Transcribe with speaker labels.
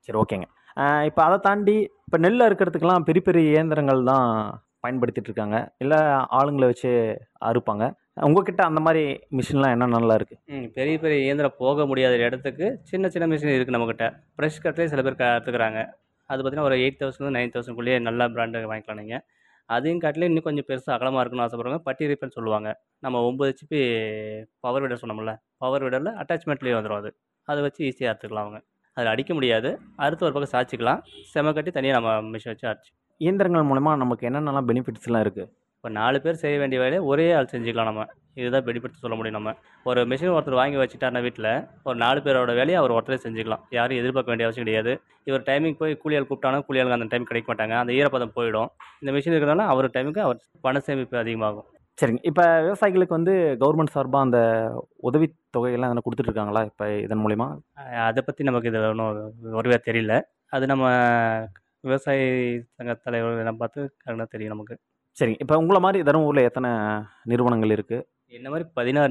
Speaker 1: சரி ஓகேங்க இப்போ அதை தாண்டி இப்போ நெல் அறுக்கிறதுக்கெல்லாம் பெரிய பெரிய இயந்திரங்கள் தான் பயன்படுத்திட்டு இருக்காங்க இல்லை ஆளுங்களை வச்சு அறுப்பாங்க உங்ககிட்ட அந்த மாதிரி மிஷின்லாம் என்ன நல்லா இருக்குது
Speaker 2: ம் பெரிய பெரிய இயந்திரம் போக முடியாத இடத்துக்கு சின்ன சின்ன மிஷின் இருக்குது நம்மக்கிட்ட ப்ரெஷ் கட்டே சில பேர் கற்றுக்குறாங்க அது பார்த்தீங்கன்னா ஒரு எயிட் தௌசண்ட் நைன் தௌசண்ட்குள்ளேயே நல்ல பிராண்டு வாங்கிக்கலாம் நீங்கள் அதையும் காட்டிலே இன்னும் கொஞ்சம் பெருசாக அகலமாக இருக்குன்னு ஆசைப்படுறவங்க பட்டி ரிப்பேர்னு சொல்லுவாங்க நம்ம ஒம்பது ஹெச்பி பவர் விடர் சொன்னோம்ல பவர் விடரில் அட்டாச்மெண்ட்லேயே வந்துடும் அது அதை வச்சு ஈஸியாக அறுத்துக்கலாம் அவங்க அதில் அடிக்க முடியாது அறுத்து ஒரு பக்கம் சாய்ச்சிக்கலாம் செம கட்டி தனியாக நம்ம மிஷின் வச்சு அடிச்சு
Speaker 1: இயந்திரங்கள் மூலமா நமக்கு என்னென்னலாம் பெனிஃபிட்ஸ்லாம் இருக்குது
Speaker 2: இப்போ நாலு பேர் செய்ய வேண்டிய வேலையை ஒரே ஆள் செஞ்சுக்கலாம் நம்ம இதுதான் பெனிஃபிட் சொல்ல முடியும் நம்ம ஒரு மிஷின் ஒருத்தர் வாங்கி வச்சுட்டாருன்னா வீட்டில் ஒரு நாலு பேரோட வேலையை அவர் ஒருத்தரே செஞ்சுக்கலாம் யாரும் எதிர்பார்க்க வேண்டிய அவசியம் கிடையாது இவர் டைமிங் போய் கூலியால் கூப்பிட்டாலும் கூலியாளுக்கு அந்த டைம் கிடைக்க மாட்டாங்க அந்த ஈரப்பதம் போயிடும் இந்த மிஷின் இருக்கிறனால அவர் டைமுக்கு அவர் பண சேமிப்பு அதிகமாகும்
Speaker 1: சரிங்க இப்போ விவசாயிகளுக்கு வந்து கவர்மெண்ட் சார்பாக அந்த உதவித் தொகையெல்லாம் எதனா கொடுத்துட்ருக்காங்களா இப்போ இதன் மூலிமா
Speaker 2: அஹ் அதை பற்றி நமக்கு இது ஒன்றும் ஒருவே தெரியல அது நம்ம விவசாயி சங்க தலைவர் எல்லாம் பார்த்து கரெக்டாக தெரியும் நமக்கு
Speaker 1: சரிங்க இப்போ உங்களை மாதிரி தருமபுரியில் எத்தனை நிறுவனங்கள் இருக்குது
Speaker 2: என்ன மாதிரி பதினாறு